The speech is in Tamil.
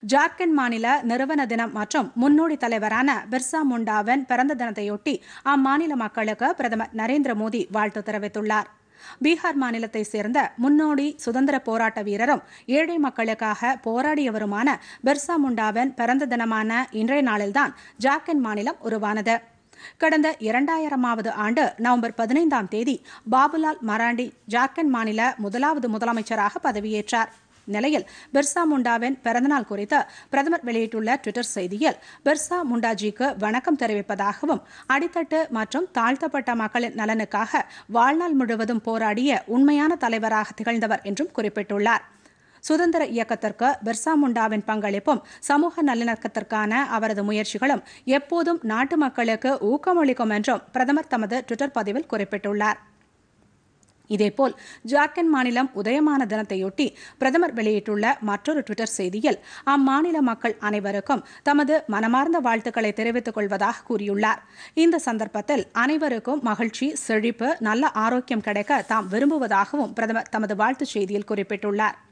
ஜார்க்கண்ட் மாநில நிறுவன தினம் மற்றும் முன்னோடி தலைவரான பிர்சா முண்டாவின் பிறந்த தினத்தையொட்டி அம்மாநில மக்களுக்கு பிரதமர் நரேந்திர மோடி வாழ்த்து தெரிவித்துள்ளார் பீகார் மாநிலத்தைச் சேர்ந்த முன்னோடி சுதந்திர போராட்ட வீரரும் ஏழை மக்களுக்காக போராடியவருமான பிர்சா முண்டாவின் பிறந்த தினமான இன்றைய நாளில்தான் ஜார்க்கண்ட் மாநிலம் உருவானது கடந்த இரண்டாயிரமாவது ஆண்டு நவம்பர் பதினைந்தாம் தேதி பாபுலால் மராண்டி ஜார்க்கண்ட் மாநில முதலாவது முதலமைச்சராக பதவியேற்றார் நிலையில் பிர்சா முண்டாவின் பிறந்தநாள் குறித்து பிரதமர் வெளியிட்டுள்ள டுவிட்டர் செய்தியில் பிர்சா முண்டாஜிக்கு வணக்கம் தெரிவிப்பதாகவும் அடித்தட்டு மற்றும் தாழ்த்தப்பட்ட மக்களின் நலனுக்காக வாழ்நாள் முழுவதும் போராடிய உண்மையான தலைவராக திகழ்ந்தவர் என்றும் குறிப்பிட்டுள்ளார் சுதந்திர இயக்கத்திற்கு பிர்சா முண்டாவின் பங்களிப்பும் சமூக நல்லிணக்கத்திற்கான அவரது முயற்சிகளும் எப்போதும் நாட்டு மக்களுக்கு ஊக்கமளிக்கும் என்றும் பிரதமர் தமது டுவிட்டர் பதிவில் குறிப்பிட்டுள்ளார் இதேபோல் ஜார்க்கண்ட் மாநிலம் உதயமான தினத்தையொட்டி பிரதமர் வெளியிட்டுள்ள மற்றொரு டுவிட்டர் செய்தியில் அம்மாநில மக்கள் அனைவருக்கும் தமது மனமார்ந்த வாழ்த்துக்களை தெரிவித்துக் கொள்வதாக கூறியுள்ளார் இந்த சந்தர்ப்பத்தில் அனைவருக்கும் மகிழ்ச்சி செழிப்பு நல்ல ஆரோக்கியம் கிடைக்க தாம் விரும்புவதாகவும் பிரதமர் தமது வாழ்த்துச் செய்தியில் குறிப்பிட்டுள்ளார்